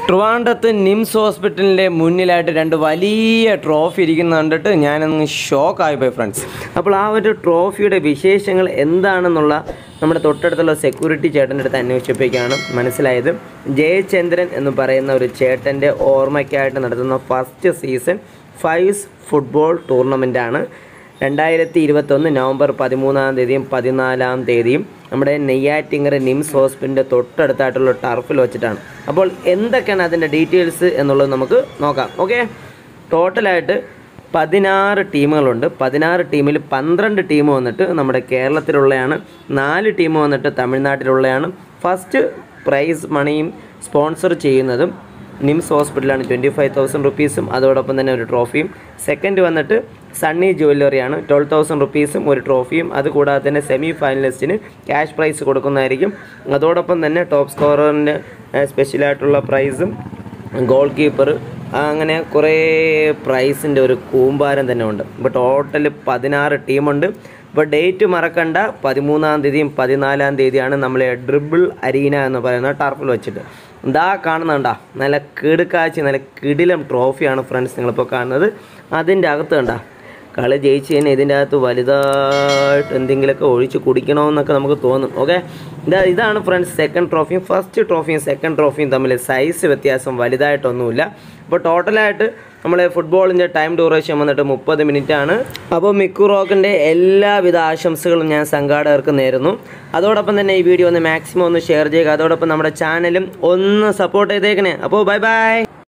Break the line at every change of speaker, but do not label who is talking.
ട്രിവാൻഡ്രത്ത് നിംസ് ഹോസ്പിറ്റലിൻ്റെ മുന്നിലായിട്ട് രണ്ട് വലിയ ട്രോഫി ഇരിക്കുന്ന കണ്ടിട്ട് ഞാനൊന്ന് ഷോക്കായി പോയി ഫ്രണ്ട്സ് അപ്പോൾ ആ ഒരു ട്രോഫിയുടെ വിശേഷങ്ങൾ എന്താണെന്നുള്ള നമ്മുടെ തൊട്ടടുത്തുള്ള സെക്യൂരിറ്റി ചേട്ടൻ്റെ അടുത്ത് അന്വേഷിച്ചപ്പോഴേക്കാണ് മനസ്സിലായത് ജയചന്ദ്രൻ എന്ന് പറയുന്ന ഒരു ചേട്ടൻ്റെ ഓർമ്മയ്ക്കായിട്ട് നടത്തുന്ന ഫസ്റ്റ് സീസൺ ഫൈവ്സ് ഫുട്ബോൾ ടൂർണമെൻറ്റാണ് രണ്ടായിരത്തി ഇരുപത്തൊന്ന് നവംബർ പതിമൂന്നാം തീയതിയും പതിനാലാം തീയതിയും നമ്മുടെ നെയ്യാറ്റിങ്ങര നിംസ് ഹോസ്പിറ്റലിൻ്റെ തൊട്ടടുത്തായിട്ടുള്ള ടർഫിൽ വെച്ചിട്ടാണ് അപ്പോൾ എന്തൊക്കെയാണ് അതിൻ്റെ ഡീറ്റെയിൽസ് എന്നുള്ളത് നമുക്ക് നോക്കാം ഓക്കെ ടോട്ടലായിട്ട് പതിനാറ് ടീമുകളുണ്ട് പതിനാറ് ടീമിൽ പന്ത്രണ്ട് ടീം വന്നിട്ട് നമ്മുടെ കേരളത്തിലുള്ളതാണ് നാല് ടീം വന്നിട്ട് തമിഴ്നാട്ടിലുള്ളതാണ് ഫസ്റ്റ് പ്രൈസ് മണിയും സ്പോൺസർ ചെയ്യുന്നതും നിംസ് ഹോസ്പിറ്റലാണ് ട്വൻറ്റി ഫൈവ് തൗസൻഡ് റുപ്പീസും അതോടൊപ്പം തന്നെ ഒരു ട്രോഫിയും സെക്കൻഡ് വന്നിട്ട് സണ്ണി ജ്വല്ലറിയാണ് ട്വൽവ് തൗസൻഡ് റുപ്പീസും ഒരു ട്രോഫിയും അതുകൂടാതെ തന്നെ സെമി ഫൈനലിസ്റ്റിന് ക്യാഷ് പ്രൈസ് കൊടുക്കുന്നതായിരിക്കും അതോടൊപ്പം തന്നെ ടോപ്പ് സ്കോററിന് സ്പെഷ്യലായിട്ടുള്ള പ്രൈസും ഗോൾ കീപ്പർ അങ്ങനെ കുറേ പ്രൈസിൻ്റെ ഒരു കൂമ്പാരം തന്നെ ഉണ്ട് ഇപ്പോൾ ടോട്ടൽ പതിനാറ് ടീമുണ്ട് ഇപ്പോൾ ഡേറ്റ് മറക്കണ്ട പതിമൂന്നാം തീയതിയും പതിനാലാം തീയതിയാണ് നമ്മൾ ഡ്രിബിൾ അരീന എന്ന് പറയുന്ന ടർഫിൽ വെച്ചിട്ട് എന്താ കാണുന്നുണ്ടാ നല്ല കിടുക്കാച്ചി നല്ല കിടിലം ട്രോഫിയാണ് ഫ്രണ്ട്സ് നിങ്ങളിപ്പോൾ കാണുന്നത് അതിൻ്റെ അകത്ത് കണ്ട കളി ജയിച്ച് കഴിഞ്ഞാൽ ഇതിൻ്റെ അകത്ത് വലുതായിട്ട് എന്തെങ്കിലുമൊക്കെ ഒഴിച്ച് കുടിക്കണമെന്നൊക്കെ നമുക്ക് തോന്നും ഓക്കെ ഇതാ ഇതാണ് ഫ്രണ്ട്സ് സെക്കൻഡ് ട്രോഫിയും ഫസ്റ്റ് ട്രോഫിയും സെക്കൻഡ് ട്രോഫിയും തമ്മിൽ സൈസ് വ്യത്യാസം വലുതായിട്ടൊന്നുമില്ല അപ്പോൾ ടോട്ടലായിട്ട് നമ്മൾ ഫുട്ബോളിൻ്റെ ടൈം ഡ്യൂറേഷൻ വന്നിട്ട് മുപ്പത് മിനിറ്റ് ആണ് അപ്പോൾ മിക്കു റോക്കിൻ്റെ എല്ലാവിധ ആശംസകളും ഞാൻ സംഘാടകർക്ക് നേരുന്നു അതോടൊപ്പം തന്നെ ഈ വീഡിയോ ഒന്ന് മാക്സിമം ഒന്ന് ഷെയർ ചെയ്യുക അതോടൊപ്പം നമ്മുടെ ചാനലും ഒന്ന് സപ്പോർട്ട് ചെയ്തേക്കണേ അപ്പോൾ ബൈ ബൈ